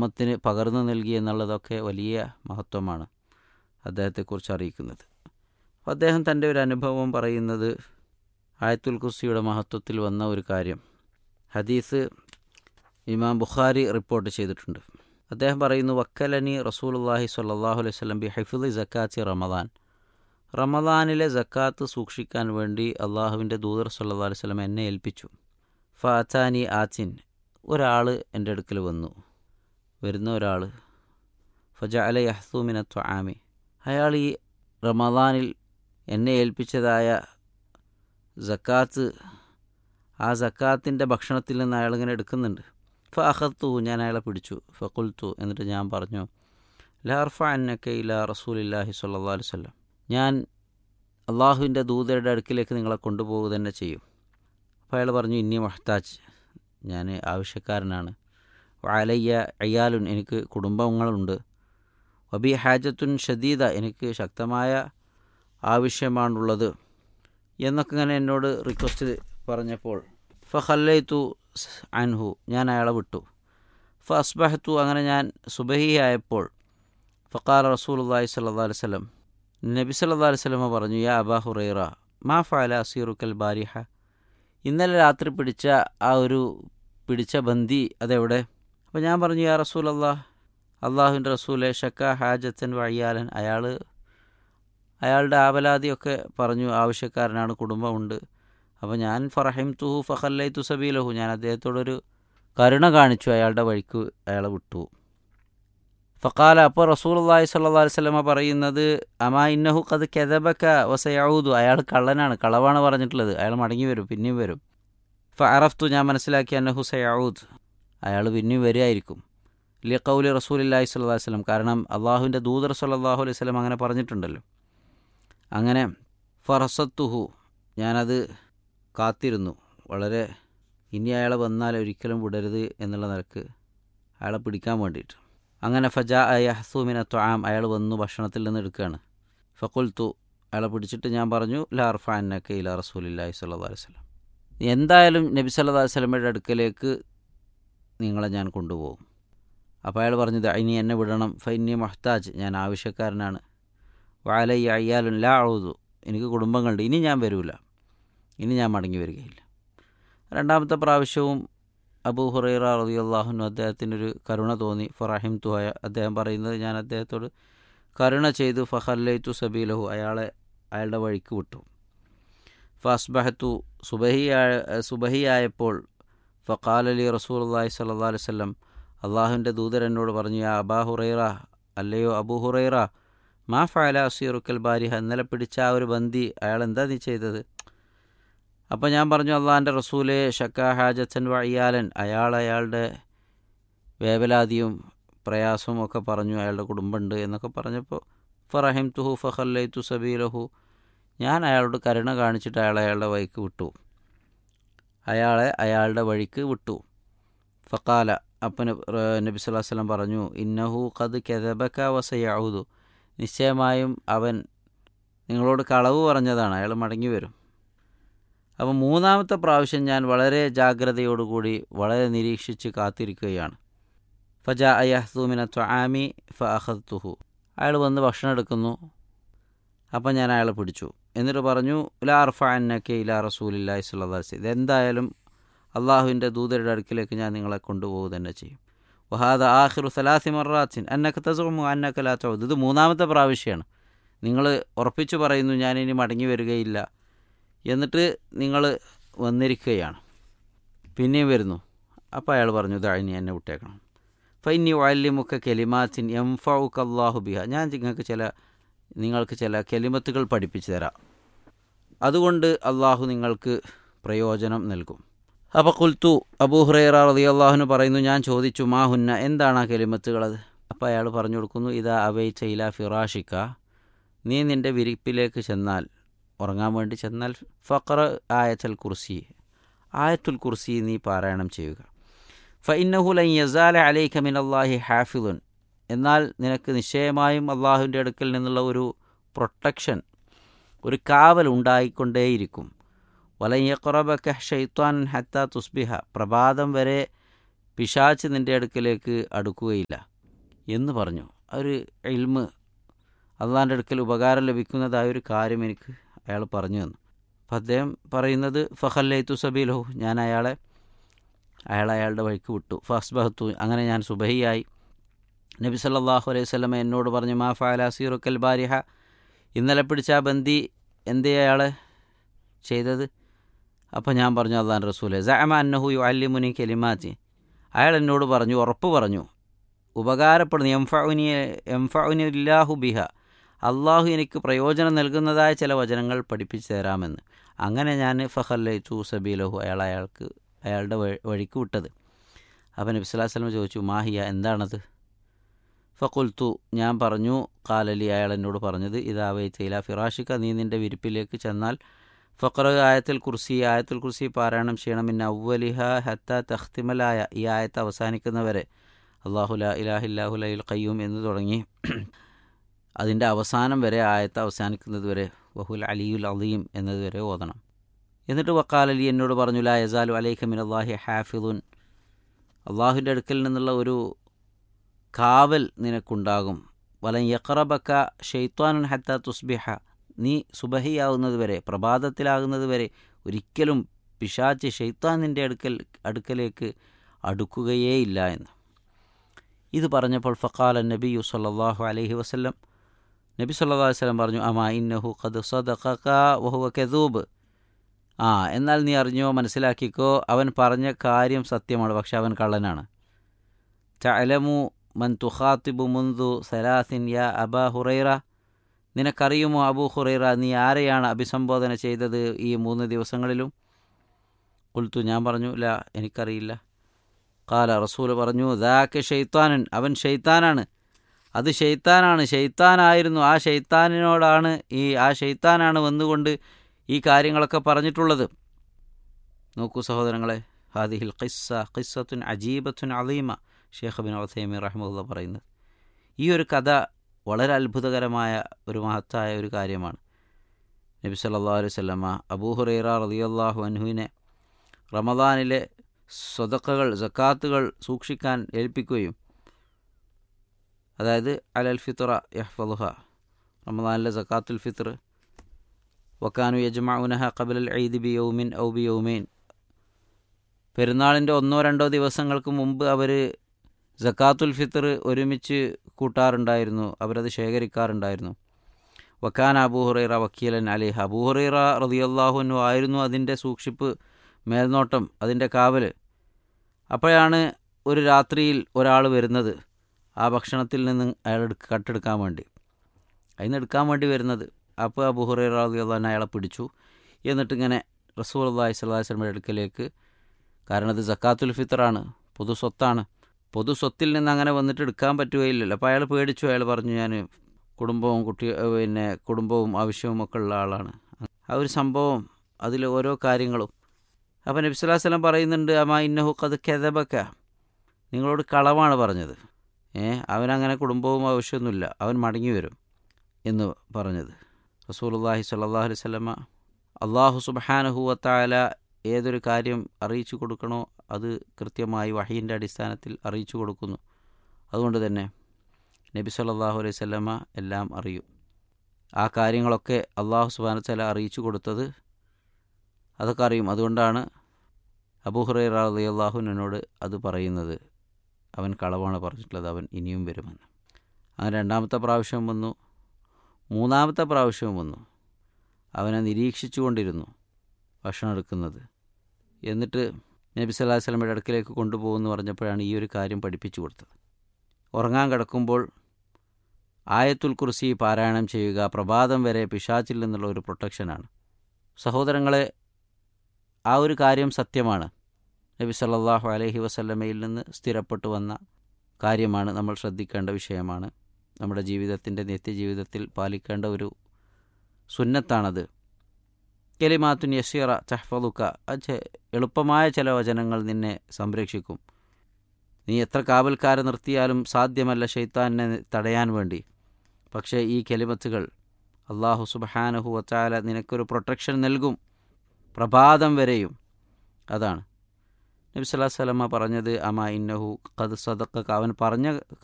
ഉമ്മത്തിന് പകർന്നു നൽകി എന്നുള്ളതൊക്കെ വലിയ മഹത്വമാണ് അദ്ദേഹത്തെക്കുറിച്ച് അറിയിക്കുന്നത് അപ്പോൾ അദ്ദേഹം തൻ്റെ ഒരു അനുഭവം പറയുന്നത് ആയത്തുൽ കുർസിയുടെ മഹത്വത്തിൽ വന്ന ഒരു കാര്യം ഹദീസ് ഇമാം ബുഖാരി റിപ്പോർട്ട് ചെയ്തിട്ടുണ്ട് അദ്ദേഹം പറയുന്നു വക്കലനി റസൂലുല്ലാഹി സ്വല്ലല്ലാഹു അലൈഹി വസല്ലം ബി ഹൈഫുദ് ജക്കാത്തി റമദാൻ റമദാനിലെ ജക്കാത്ത് സൂക്ഷിക്കാൻ വേണ്ടി അള്ളാഹുവിൻ്റെ ദൂതർ സല്ലല്ലാഹു അലൈഹി വസല്ലം എന്നെ ഏൽപ്പിച്ചു ഫാത്താനി ആച്ചിൻ ഒരാൾ എൻ്റെ അടുക്കൽ വന്നു വരുന്ന ഒരാൾ ഫജ അല യഹ്സൂമിന ത്വാമി അയാൾ ഈ റമദാനിൽ എന്നെ ഏൽപ്പിച്ചതായ ജക്കാത്ത് ആ ജക്കാത്തിൻ്റെ ഭക്ഷണത്തിൽ നിന്ന് അയാളിങ്ങനെ എടുക്കുന്നുണ്ട് ഫ അഹത്തു ഞാൻ അയാളെ പിടിച്ചു ഫക്കുൽത്തു എന്നിട്ട് ഞാൻ പറഞ്ഞു ലാർഫ അന്നക്കെ ഇല റസൂലില്ലാഹി സല്ലാ അലൈഹി വല്ലം ഞാൻ അള്ളാഹുവിൻ്റെ ദൂതരുടെ അടുക്കിലേക്ക് നിങ്ങളെ കൊണ്ടുപോകുക തന്നെ ചെയ്യും അപ്പോൾ അയാൾ പറഞ്ഞു ഇന്നി മഹ്താജ് ഞാൻ ആവശ്യക്കാരനാണ് അലയ്യ അയ്യാലുൻ എനിക്ക് കുടുംബങ്ങളുണ്ട് വബി ഹാജത്തുൻ ഷദീദ എനിക്ക് ശക്തമായ ആവശ്യമാണുള്ളത് എന്നൊക്കെ ഇങ്ങനെ എന്നോട് റിക്വസ്റ്റ് പറഞ്ഞപ്പോൾ ഫഹല്ലൈത്തു അൻഹു ഞാൻ അയാളെ വിട്ടു ഫ അസ്ബഹത്തു അങ്ങനെ ഞാൻ സുബഹിയായപ്പോൾ ഫക്കാൽ റസൂലുല്ലാഹി സല്ലാ അലൈഹി സ്വലം നബി സല്ലാ അലൈഹി സ്വലമ പറഞ്ഞു യാ അബാ ഹുറൈറ മാ ഫഅല അസീറുക്കൽ ബാരിഹ ഇന്നലെ രാത്രി പിടിച്ച ആ ഒരു പിടിച്ച ബന്ദി അതെവിടെ അപ്പോൾ ഞാൻ പറഞ്ഞു യാ റസൂൽ അള്ളാഹ് അള്ളാഹുവിൻ്റെ റസൂലെ ഷക്ക ഹാജത്തൻ വഴിയാലൻ അയാൾ അയാളുടെ ആവലാതിയൊക്കെ പറഞ്ഞു ആവശ്യക്കാരനാണ് കുടുംബമുണ്ട് അപ്പോൾ ഞാൻ ഫറഹിം തുഹു ഫഹല്ലൈ തുസബീലഹു ഞാൻ അദ്ദേഹത്തോടൊരു കരുണ കാണിച്ചു അയാളുടെ വഴിക്ക് അയാളെ വിട്ടു ഫക്കാല അപ്പോൾ റസൂൽ അള്ളാഹി സല്ലാ വല്ലമ പറയുന്നത് അമാ ഇന്നഹു കത് കെതബക്ക വസയൗദു അയാൾ കള്ളനാണ് കളവാണ് പറഞ്ഞിട്ടുള്ളത് അയാൾ മടങ്ങി വരും പിന്നെയും വരും ഫ അറഫ്തു ഞാൻ മനസ്സിലാക്കി അന്നഹു സയൗദ് അയാൾ പിന്നെയും വരികയായിരിക്കും ലി കൗലി റസൂലില്ലാഹി സ്വല്ലാ വല്ലം കാരണം അള്ളാഹുവിൻ്റെ ദൂതർ സല്ലാഹു അലൈഹി സ്വലം അങ്ങനെ പറഞ്ഞിട്ടുണ്ടല്ലോ അങ്ങനെ ഫറസത്തുഹു ഞാനത് കാത്തിരുന്നു വളരെ ഇനി അയാളെ വന്നാൽ ഒരിക്കലും വിടരുത് എന്നുള്ള നിലക്ക് അയാളെ പിടിക്കാൻ വേണ്ടിയിട്ട് അങ്ങനെ ഫജ യഹ്സൂമിന ത്വാം അയാൾ വന്നു ഭക്ഷണത്തിൽ നിന്ന് എടുക്കുകയാണ് ഫക്കുൽത്തു അയാളെ പിടിച്ചിട്ട് ഞാൻ പറഞ്ഞു ലാർഫ അന്നക്കെ ഇല റസൂലില്ലാഹി സ്വല്ലാ അലൈഹി സ്വലം എന്തായാലും നബി സല്ലാ വല്ലമയുടെ അടുക്കലേക്ക് നിങ്ങളെ ഞാൻ കൊണ്ടുപോകും അപ്പോൾ അയാൾ പറഞ്ഞത് ഇനി എന്നെ വിടണം ഫൈന്യ മഹ്താജ് ഞാൻ ആവശ്യക്കാരനാണ് വാലൈ അയ്യാലും ലാ അഴുതു എനിക്ക് കുടുംബങ്ങളുണ്ട് ഇനി ഞാൻ വരില്ല ഇനി ഞാൻ മടങ്ങി വരികയില്ല രണ്ടാമത്തെ പ്രാവശ്യവും അബൂ ഹുറൈറ റതി അള്ളാഹുനു അദ്ദേഹത്തിനൊരു കരുണ തോന്നി ഫറാഹിം തുഹയ അദ്ദേഹം പറയുന്നത് ഞാൻ അദ്ദേഹത്തോട് കരുണ ചെയ്തു ഫഹല്ലൈത്തു സബീലഹു അയാളെ അയാളുടെ വഴിക്ക് വിട്ടു ഫസ്ബഹത്തു സുബഹിയായ സുബഹിയായപ്പോൾ ഫഖാൽ അലി റസൂൽ അള്ളാഹി സല്ലാ അലൈഹി വല്ലം അള്ളാഹുവിൻ്റെ ദൂതർ എന്നോട് പറഞ്ഞു യാ അബാ ഹുറൈറ അല്ലയോ അബൂ ഹുറൈറ മാ ഫഅല അസീറുക്കൽ ബാരിഹ ഇന്നലെ പിടിച്ച ആ ഒരു ബന്ദി അയാൾ എന്താ നീ ചെയ്തത് അപ്പോൾ ഞാൻ പറഞ്ഞു അള്ളാഹിൻ്റെ റസൂലെ ഷക്ക ഹാജത്തൻ വഴിയാലൻ അയാൾ അയാളുടെ വേവലാതിയും പ്രയാസവും ഒക്കെ പറഞ്ഞു അയാളുടെ കുടുംബമുണ്ട് എന്നൊക്കെ പറഞ്ഞപ്പോൾ ഫറഹിം തുഹു ഫഹല്ലൈത്തു സബീലഹു ഞാൻ അയാളോട് കരുണ കാണിച്ചിട്ട് അയാളെ അയാളുടെ വഴിക്ക് വിട്ടു അയാളെ അയാളുടെ വഴിക്ക് വിട്ടു ഫക്കാല അപ്പം നബി സ്വല്ലല്ലാഹു അലൈഹി വസല്ലം പറഞ്ഞു ഇന്നഹു ഖദ് കെതബക്ക വസയഊദു നിശ്ചയമായും അവൻ നിങ്ങളോട് കളവ് പറഞ്ഞതാണ് അയാൾ മടങ്ങി വരും അപ്പം മൂന്നാമത്തെ പ്രാവശ്യം ഞാൻ വളരെ ജാഗ്രതയോടുകൂടി വളരെ നിരീക്ഷിച്ച് കാത്തിരിക്കുകയാണ് ഫജ അയഹ്സൂമിന ത്വാമി ഫ അഹത്തുഹു അയാൾ വന്ന് ഭക്ഷണം എടുക്കുന്നു അപ്പം ഞാൻ അയാളെ പിടിച്ചു എന്നിട്ട് പറഞ്ഞു ലാ അർഫ അന്നക്കെ ഇലാ റസൂലില്ലാഹി സ്വല്ലല്ലാഹി അലൈഹി ഇതെന്തായാലും അള്ളാഹുവിൻ്റെ ദൂതരുടെ അടുക്കിലേക്ക് ഞാൻ നിങ്ങളെ കൊണ്ടുപോകുക തന്നെ ചെയ്യും വഹാദ ആഹിറു സലാസി മറാത്തിൻ അന്നക്ക് തസുമു അന്നക്ക് ലാ ചൗദ് ഇത് മൂന്നാമത്തെ പ്രാവശ്യമാണ് നിങ്ങൾ ഉറപ്പിച്ചു പറയുന്നു ഞാൻ ഇനി മടങ്ങി വരികയില്ല എന്നിട്ട് നിങ്ങൾ വന്നിരിക്കുകയാണ് പിന്നെയും വരുന്നു അപ്പോൾ അയാൾ പറഞ്ഞു ഇനി എന്നെ വിട്ടേക്കണം ഫൈനി വാല്യമുക്ക കെലിമാത്തിൻ എം ഫൗക്ക് അള്ളാഹു ബിഹ ഞാൻ നിങ്ങൾക്ക് ചില നിങ്ങൾക്ക് ചില കെലിമത്തുകൾ പഠിപ്പിച്ചു തരാം അതുകൊണ്ട് അള്ളാഹു നിങ്ങൾക്ക് പ്രയോജനം നൽകും അപ്പോൾ കുൽത്തു അബൂ ഹുറൈറ റതി അള്ളാഹുന് പറയുന്നു ഞാൻ ചോദിച്ചു മാഹുന്ന എന്താണ് ആ കെലിമത്തുകളത് അപ്പോൾ അയാൾ പറഞ്ഞു കൊടുക്കുന്നു ഇതാ അവൈ ചൈല ഫിറാഷിക്ക നീ നിൻ്റെ വിരിപ്പിലേക്ക് ചെന്നാൽ ഉറങ്ങാൻ വേണ്ടി ചെന്നാൽ ഫഖർ ആയത്തൽ കുർസി ആയത്തുൽ കുർസി നീ പാരായണം ചെയ്യുക ഫഇന്നഹുലൻ യസാല അലൈക മിൻ അള്ളാഹി ഹാഫിദുൻ എന്നാൽ നിനക്ക് നിശ്ചയമായും അള്ളാഹുവിൻ്റെ അടുക്കൽ നിന്നുള്ള ഒരു പ്രൊട്ടക്ഷൻ ഒരു കാവൽ ഉണ്ടായിക്കൊണ്ടേയിരിക്കും വലയ്യക്കുറബക്ക ഷെയ്ത്താൻ ഹത്ത തുസ്ബിഹ പ്രഭാതം വരെ പിശാച്ച് നിൻ്റെ അടുക്കലേക്ക് അടുക്കുകയില്ല എന്ന് പറഞ്ഞു ഒരു ഇൽമ് അള്ളാൻ്റെ അടുക്കൽ ഉപകാരം ലഭിക്കുന്നതായ ഒരു കാര്യം എനിക്ക് അയാൾ പറഞ്ഞു തന്നു അപ്പം അദ്ദേഹം പറയുന്നത് ഫഹല്ലൈത്തു സബീലഹു ഞാൻ അയാളെ അയാൾ അയാളുടെ വഴിക്ക് വിട്ടു ഫസ്ബഹത്തു അങ്ങനെ ഞാൻ സുബഹിയായി നബി സല്ലല്ലാഹു അലൈഹി വസല്ലമ എന്നോട് പറഞ്ഞു മാ ഫഅല സീറുക്കൽ ബാരിഹ ഇന്നലെ പിടിച്ച ആ ബന്ദി എന്തേ അയാളെ ചെയ്തത് അപ്പോൾ ഞാൻ പറഞ്ഞു അള്ളാൻ റസൂലെ സഅമ അന്നഹു യു അല്ലിമുനി കെലിമാറ്റി അയാൾ എന്നോട് പറഞ്ഞു ഉറപ്പ് പറഞ്ഞു ഉപകാരപ്പെടുന്നു എംഫഉനി എംഫഉനി ഇല്ലാഹു ബിഹ അള്ളാഹു എനിക്ക് പ്രയോജനം നൽകുന്നതായ ചില വചനങ്ങൾ പഠിപ്പിച്ചു തരാമെന്ന് അങ്ങനെ ഞാൻ ഫഹല്ലൈത്തു സബീലഹു അയാൾ അയാൾക്ക് അയാളുടെ വഴി- വഴിക്ക് വിട്ടത് അപ്പം നബി സ്വല്ലല്ലാഹു അലൈഹി വസല്ലം ചോദിച്ചു മാഹിയ എന്താണത് ഫക്കുൽത്തു ഞാൻ പറഞ്ഞു കാലലി അയാൾ എന്നോട് പറഞ്ഞത് ഇതാവൈത്തയില ഫിറാഷിക്ക നീ നിൻ്റെ വിരിപ്പിലേക്ക് ചെന്നാൽ ഫക്ര ആയത്തിൽ കുർസി ആയത്തിൽ കുർസി പാരായണം ചെയ്യണം പിന്നെ അവലിഹ ഹത്ത തഖ്തിമലായ ഈ ആയത്ത് അവസാനിക്കുന്നവരെ അള്ളാഹുല ഇലാഹില്ലാഹുലയിൽ കയ്യൂം എന്ന് തുടങ്ങി അതിൻ്റെ അവസാനം വരെ ആയത്ത് അവസാനിക്കുന്നത് വരെ വഹുൽ അലിയുൽ അലീം എന്നതുവരെ ഓതണം എന്നിട്ട് വക്കാൽ അലി എന്നോട് പറഞ്ഞു ലാ യസാലു അലൈഖ മിൻ അള്ളാഹി ഹാഫിദുൻ അള്ളാഹുവിൻ്റെ അടുക്കൽ നിന്നുള്ള ഒരു കാവൽ നിനക്കുണ്ടാകും വലൻ യക്റബക്ക ഷെയ്ത്വാനുൻ ഹത്ത തുസ്ബിഹ നീ സുബഹിയാവുന്നത് വരെ പ്രഭാതത്തിലാകുന്നത് വരെ ഒരിക്കലും പിശാച്ച് ഷെയ്ത്താൻ നിൻ്റെ അടുക്കൽ അടുക്കലേക്ക് അടുക്കുകയേയില്ല എന്ന് ഇത് പറഞ്ഞപ്പോൾ ഫക്കാല നബിയു സല്ലല്ലാഹു അലൈഹി വസല്ലം നബി സല്ലല്ലാഹു അലൈഹി വസല്ലം പറഞ്ഞു അമാ ഇന്നഹു ഖദ് സദഖക വഹുവ കദൂബ് ആ എന്നാൽ നീ അറിഞ്ഞോ മനസ്സിലാക്കിക്കോ അവൻ പറഞ്ഞ കാര്യം സത്യമാണ് പക്ഷെ അവൻ കള്ളനാണ് തഅലമു മൻ തുഖാത്തിബു മുന്തു സലാസിൻ യാ അബാ ഹുറൈറ നിനക്കറിയുമോ അബൂ ഹുറൈറ നീ ആരെയാണ് അഭിസംബോധന ചെയ്തത് ഈ മൂന്ന് ദിവസങ്ങളിലും കുൽത്തു ഞാൻ പറഞ്ഞു ല എനിക്കറിയില്ല കാല റസൂൽ പറഞ്ഞു ദാക്ക് ഷെയ്ത്താനൻ അവൻ ഷെയ്ത്താനാണ് അത് ഷെയ്ത്താനാണ് ഷെയ്ത്താനായിരുന്നു ആ ഷെയ്ത്താനിനോടാണ് ഈ ആ ഷെയ്ത്താനാണ് വന്നുകൊണ്ട് ഈ കാര്യങ്ങളൊക്കെ പറഞ്ഞിട്ടുള്ളത് നോക്കൂ സഹോദരങ്ങളെ ഹാദിഹിൽ ഖിസ്സ ഖിസ്സത്തുൻ അജീബത്തുൻ അലീമ ഷേഖ് ബിൻ ഒസൈമി റഹ്മുല്ല പറയുന്നത് ഈ ഒരു കഥ വളരെ അത്ഭുതകരമായ ഒരു മഹത്തായ ഒരു കാര്യമാണ് നബി സല്ലല്ലാഹു അലൈഹി വസല്ലമ അബൂ ഹുറൈറ റളിയല്ലാഹു അൻഹുവിനെ റമദാനിലെ സ്വതക്കകൾ സക്കാത്തുകൾ സൂക്ഷിക്കാൻ ഏൽപ്പിക്കുകയും അതായത് അലൽ ഫിത്ര യഹ്ഫലുഹ റമദാനിലെ സക്കാത്തുൽ ഫിത്ർ വക്കാനു യജ്മഉനഹ ഖബലൽ ഈദ് ബി യൗമിൻ ഔ ബി യൗമീൻ പെരുന്നാളിൻ്റെ ഒന്നോ രണ്ടോ ദിവസങ്ങൾക്ക് മുമ്പ് അവർ സക്കാത്തുൽ ഫിത്ർ ഒരുമിച്ച് കൂട്ടാറുണ്ടായിരുന്നു അവരത് ശേഖരിക്കാറുണ്ടായിരുന്നു വക്കാൻ അബൂ ഹുറൈറ വക്കീലൻ അലിഹ അബൂ ഹുറൈറ റതിയല്ലാഹുനു ആയിരുന്നു അതിൻ്റെ സൂക്ഷിപ്പ് മേൽനോട്ടം അതിൻ്റെ കാവൽ അപ്പോഴാണ് ഒരു രാത്രിയിൽ ഒരാൾ വരുന്നത് ആ ഭക്ഷണത്തിൽ നിന്ന് അയാൾ എടുക്ക കട്ടെടുക്കാൻ വേണ്ടി അതിന് എടുക്കാൻ വേണ്ടി വരുന്നത് അപ്പോൾ അബൂ ഹുറൈറ റളിയല്ലാഹു അൻഹു അയാളെ പിടിച്ചു എന്നിട്ട് ഇങ്ങനെ റസൂൽ അള്ളാഹി സ്വലാഹി സ്വലമയുടെ അടുക്കലേക്ക് കാരണം അത് സക്കാത്തുൽ ഫിത്തറാണ് പൊതു സ്വത്താണ് പൊതു സ്വത്തിൽ നിന്ന് അങ്ങനെ വന്നിട്ട് എടുക്കാൻ പറ്റുകയില്ലല്ലോ അപ്പോൾ അയാൾ പേടിച്ചു അയാൾ പറഞ്ഞു ഞാൻ കുടുംബവും കുട്ടി പിന്നെ കുടുംബവും ആവശ്യവും ഒക്കെ ഉള്ള ആളാണ് ആ ഒരു സംഭവം അതിൽ ഓരോ കാര്യങ്ങളും അപ്പോൾ നബി സ്വല്ലല്ലാഹു അലൈഹി വസല്ലം പറയുന്നുണ്ട് അമാ ഇന്നഹു കത് കെതബക്ക നിങ്ങളോട് കളവാണ് പറഞ്ഞത് ഏ അവനങ്ങനെ കുടുംബവും ആവശ്യമൊന്നുമില്ല അവൻ മടങ്ങി വരും എന്ന് പറഞ്ഞത് റസൂലുള്ളാഹി സ്വല്ലല്ലാഹു അലൈഹി വസല്ലമ അള്ളാഹു സുബ്ഹാനഹു വതആല ഏതൊരു കാര്യം അറിയിച്ചു കൊടുക്കണോ അത് കൃത്യമായി വഹീൻ്റെ അടിസ്ഥാനത്തിൽ അറിയിച്ചു കൊടുക്കുന്നു അതുകൊണ്ട് തന്നെ നബി സല്ലല്ലാഹു അലൈഹി വസല്ലമ എല്ലാം അറിയും ആ കാര്യങ്ങളൊക്കെ അള്ളാഹു സുബ്ഹാനഹു വതആല അറിയിച്ചു കൊടുത്തത് അതൊക്കെ അറിയും അതുകൊണ്ടാണ് അബൂ ഹുറൈറ റളിയല്ലാഹു എന്നോട് അത് പറയുന്നത് അവൻ കളവാണ് പറഞ്ഞിട്ടുള്ളത് അവൻ ഇനിയും വരുമെന്ന് അങ്ങനെ രണ്ടാമത്തെ പ്രാവശ്യം വന്നു മൂന്നാമത്തെ പ്രാവശ്യവും വന്നു അവനെ നിരീക്ഷിച്ചു കൊണ്ടിരുന്നു ഭക്ഷണം എടുക്കുന്നത് എന്നിട്ട് നബി സല്ലല്ലാഹു അലൈഹി വസല്ലമയുടെ അടുക്കിലേക്ക് കൊണ്ടുപോകുമെന്ന് പറഞ്ഞപ്പോഴാണ് ഈ ഒരു കാര്യം പഠിപ്പിച്ചു കൊടുത്തത് ഉറങ്ങാൻ കിടക്കുമ്പോൾ ആയത്തുൽ കുർസി പാരായണം ചെയ്യുക പ്രഭാതം വരെ പിശാച്ചിൽ നിന്നുള്ള ഒരു പ്രൊട്ടക്ഷനാണ് സഹോദരങ്ങളെ ആ ഒരു കാര്യം സത്യമാണ് നബി സല്ലല്ലാഹു അലൈഹി വസല്ലമയിൽ നിന്ന് സ്ഥിരപ്പെട്ടു വന്ന കാര്യമാണ് നമ്മൾ ശ്രദ്ധിക്കേണ്ട വിഷയമാണ് നമ്മുടെ ജീവിതത്തിൻ്റെ നിത്യജീവിതത്തിൽ പാലിക്കേണ്ട ഒരു സുന്നത്താണത് കെലിമാത്തുൻ യസീറ ചഹ്ഫലുക്ക അത് എളുപ്പമായ ചില വചനങ്ങൾ നിന്നെ സംരക്ഷിക്കും നീ എത്ര കാവൽക്കാരെ നിർത്തിയാലും സാധ്യമല്ല ഷെയ്ത്താനെ തടയാൻ വേണ്ടി പക്ഷേ ഈ കെലിമത്തുകൾ അള്ളാഹു സുബഹാനഹു വച്ചാല നിനക്കൊരു പ്രൊട്ടക്ഷൻ നൽകും പ്രഭാതം വരെയും അതാണ് നബി സ്വല്ലല്ലാഹു അലൈഹി വസല്ലമ പറഞ്ഞത് അമാ ഇന്നഹു ഖദ് സദഖക അവൻ പറഞ്ഞ